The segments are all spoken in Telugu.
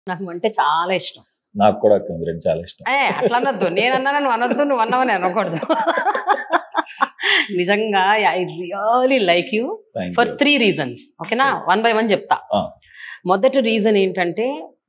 నాకు అంటే చాలా ఇష్టం నాకు కూడా అక్క మీ రెండు చాలా ఇష్టం ఏ అట్లా అనొద్దు నేను అన్నా నువ్వు అనొద్దు నువ్వు అన్నావని అనకూడదు నిజంగా I really like you thank for three reasons ఓకేనా వన్ బై వన్ చెప్తా Ah. మొదటి రీజన్ ఏంటంటే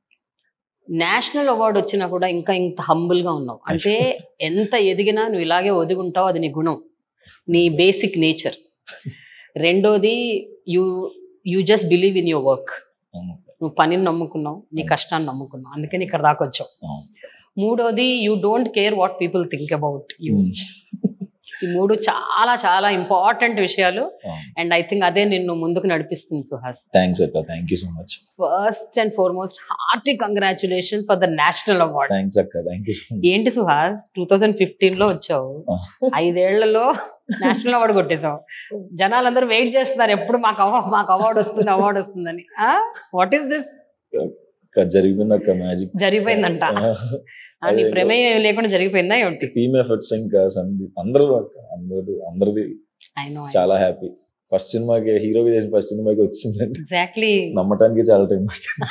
నేషనల్ అవార్డు వచ్చినా కూడా ఇంకా ఇంత humble గా ఉన్నావు అంటే ఎంత ఎదిగినా నువ్వు ఇలాగే ఒదిగి ఉంటావు అది నీ గుణం నీ బేసిక్ నేచర్ రెండోది you you just believe in your work నువ్వు పనిని నమ్ముకున్నావు నీ కష్టాన్ని నమ్ముకున్నావు అందుకని ఇక్కడ దాకా వచ్చావు మూడోది you don't care what people think about you ఈ మూడు చాలా చాలా ఇంపార్టెంట్ విషయాలు అండ్ ఐ థింక్ అదే నిన్ను ముందుకు నడిపిస్తుంది సుహాస్ థ్యాంక్స్ అక్క thank you so much first and foremost hearty congratulations for the national award thanks అక్క థ్యాంక్ యూ సో మచ్ ఏంటి సుహాస్ టూ థౌజండ్ ఫిఫ్టీన్ లో వచ్చావు Ah. ఐదేళ్లలో నేషనల్ అవార్డు కొట్టేశావు జనాలందరూ వెయిట్ చేస్తున్నారు ఎప్పుడు మాకు అవార్డు మాకు అవార్డు వస్తుంది అవార్డు వస్తుందని వాట్ ఈస్ దిస్ జరిగిపోయింది అక్క మ్యాజిక్ జరిగిపోయిందంట ఆ, నీ ప్రమేయం లేకుండా జరిగిపోయిందా ఏమిటి టీమ్ ఎఫర్ట్స్ ఇంకా సందీప్ అందరూ అక్క అందరూ అందరిది ఐ నో చాలా హ్యాపీ ఫస్ట్ సినిమాకి హీరోగా చేసిన ఫస్ట్ సినిమాకి వచ్చిందంటే ఎగ్జాక్ట్లీ నమ్మటానికి చాలా టైం పట్టింది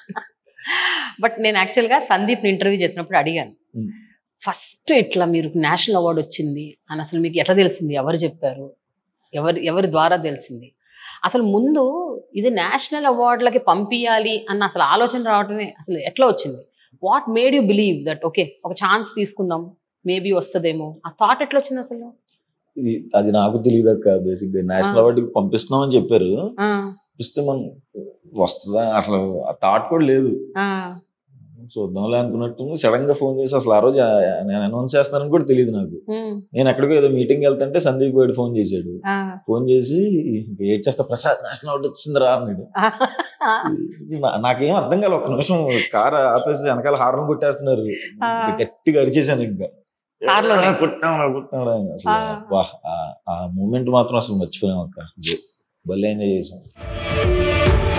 బట్ నేను యాక్చువల్గా సందీప్ని ఇంటర్వ్యూ చేసినప్పుడు అడిగాను Hmm. ఫస్ట్ ఇట్లా మీరు నేషనల్ అవార్డు వచ్చింది అని అసలు మీకు ఎట్లా తెలిసింది ఎవరు చెప్పారు ఎవరి ఎవరి ద్వారా తెలిసింది అసలు ముందు ఇది నేషనల్ అవార్డులకి పంపించాలి అన్న అసలు ఆలోచన రావటమే అసలు ఎట్లా వచ్చింది what made you believe that okay ఒక ఛాన్స్ తీసుకుందాం మేబీ వస్తుందేమో ఆ థాట్ ఎట్లా వచ్చింది అసలు ఇది- అది నాకు తెలియదు అక్క బేసిక్ గా నేషనల్ Ah. అవార్డుకి పంపిస్తున్నామని చెప్పారు ఆ, ఇస్తే మనం వస్తుందా అసలు ఆ థాట్ కూడా లేదు ఆ, చూద్దాంలే అనుకున్నట్టు సడన్ గా ఫోన్ చేసి అసలు ఆ రోజు ఆ- నేను అనౌన్స్ చేస్తానని కూడా తెలియదు నాకు ఉమ్, నేను ఎక్కడికో ఏదో మీటింగ్ వెళ్తుంటే సందీప్ గారు ఫోన్ చేశాడు ఆ, ఫోన్ చేసి ఏడ్ చేస్తా ప్రసాద్ నేషనల్ అవార్డు వచ్చిందిరా అన్నాడు ఆ, నా- నాకేం అర్థం కాలే ఒక్క నిమిషం కార్ ఆపేసి వెనకాల హార్న్ కొట్టేస్తున్నారు ఆ. గట్టిగా అరిచేసాను ఇంకా కార్లోనే? కుట్టాం కుట్టాం అసలు ఆ. వాహ్, ఆ- ఆ మూమెంట్ మాత్రం అసలు మర్చిపోయాం అక్క భలే ఎంజాయ్ చేసాం